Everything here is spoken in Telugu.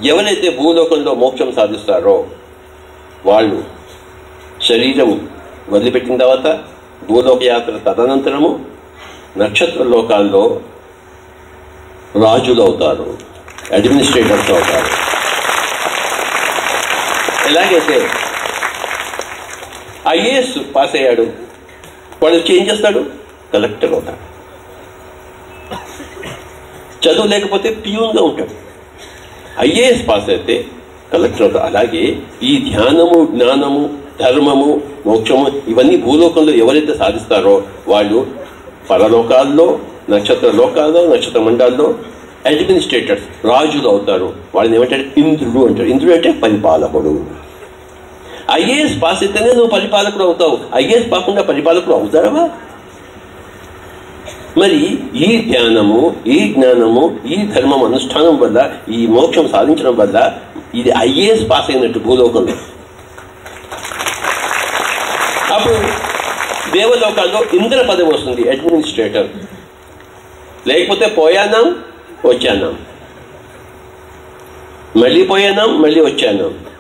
ఎవరైతే భూలోకంలో మోక్షం సాధిస్తారో వాళ్ళు శరీరం వదిలిపెట్టిన తర్వాత భూలోక యాత్ర తదనంతరము నక్షత్ర లోకాల్లో రాజులు అవుతారు అడ్మినిస్ట్రేటర్స్ అవుతారు ఎలాగైతే ఐఏఎస్ పాస్ అయ్యాడు వాడు వచ్చి ఏం చేస్తాడు కలెక్టర్ అవుతాడు చదువు లేకపోతే పియూన్గా ఉంటాడు ఐఏఎస్ పాస్ అయితే కలెక్టర్ అవుతాడు అలాగే ఈ ధ్యానము జ్ఞానము ధర్మము మోక్షము ఇవన్నీ భూలోకంలో ఎవరైతే సాధిస్తారో వాళ్ళు పరలోకాల్లో నక్షత్ర లోకాల్లో నక్షత్ర మండలాల్లో అడ్మినిస్ట్రేటర్స్ రాజులు అవుతారు వాళ్ళని ఏమంటారు ఇంద్రుడు అంటారు ఇంద్రుడు అంటే పరిపాలకుడు ఐఏఎస్ పాస్ అయితేనే నువ్వు పరిపాలకుడు అవుతావు ఐఏఎస్ కాకుండా పరిపాలకుడు అవుతారవా మరి ఈ ధ్యానము ఈ జ్ఞానము ఈ ధర్మం అనుష్ఠానం వల్ల ఈ మోక్షం సాధించడం వల్ల ఇది ఐఏఎస్ పాస్ అయినట్టు భూలోకంలో అప్పుడు దేవలోకాల్లో ఇంద్ర పదవి వస్తుంది అడ్మినిస్ట్రేటర్ లేకపోతే పోయానాం వచ్చానాం మళ్ళీ పోయానాం మళ్ళీ వచ్చానాం